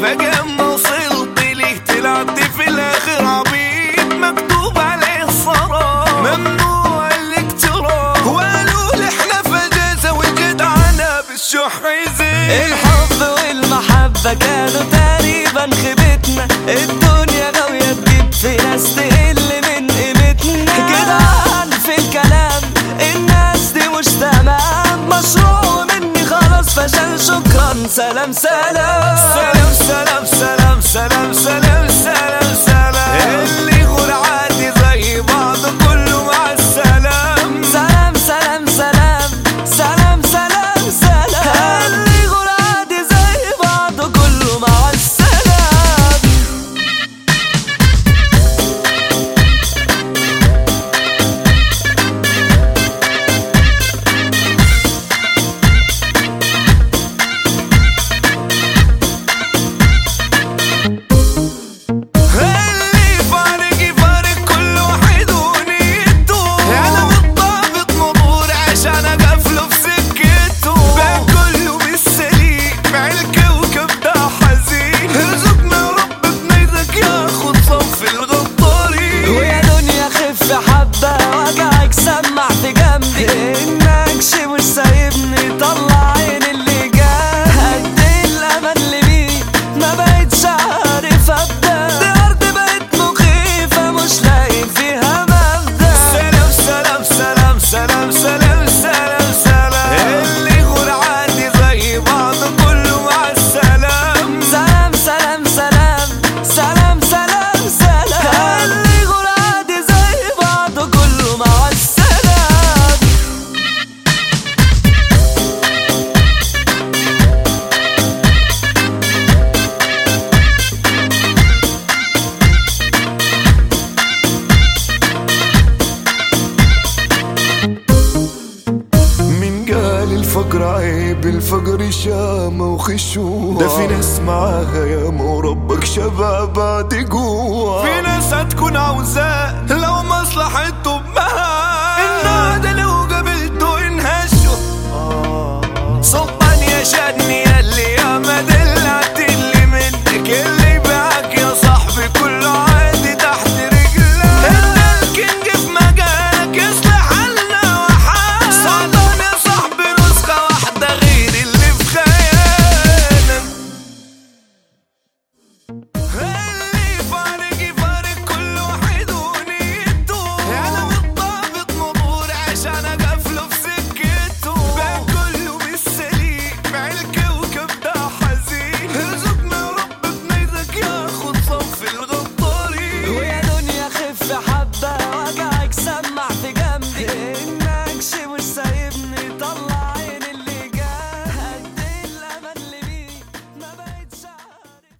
فجأة ما وصلت ليه طلعت في الآخر عبيط مكتوب عليه الصرام ممنوع الاقتراب وقالوا لي احنا في اجازة والجدعنة بالشح يزيد الحب والمحبة كانوا تقريبا خيبتنا الدنيا غاوية تجيب في ناس تقل من قيمتنا جدعان في الكلام الناس دي مش تمام مشروع مني خلاص فشل شكرا سلام سلام سلام سلام سلام سلام سلام سلام سلام اللي يغور عادي زي بعض كله مع السلام سلام سلام سلام سلام سلام سلام اللي يغور عادي زي بعضه كله مع السلام اللي يفارق يفارق كل واحد ونيته انا بالضابط مبهور عشان اقفله في سكته بقى كله بالسليم مع الكوكب ده حزين ارزقنا يا رب بنيتك ياخد صف الغطارين ويا دنيا خف حبة وجعك سمع في جنبي النكش مش سايبني طلع عين اللي جاب قد إيه الأمل اللي بيه ما بقتش عارف أبدأ دي أرض بقت مخيفة مش لاقي فيها مبدأ سلام سلام سلام سلام سلام سلام سلام اللي يغور عادي زي بعض كله مع السلام سلام سلام سلام سلام سلام سلام اللي يغور عادي زي بعضه كله مع السلام من قال الفقر عيب الفقر شامة وخشوع ده في ناس معاها ياما وربك شباب بعد جوع في ناس هتكون عاوزاه لو مصلحته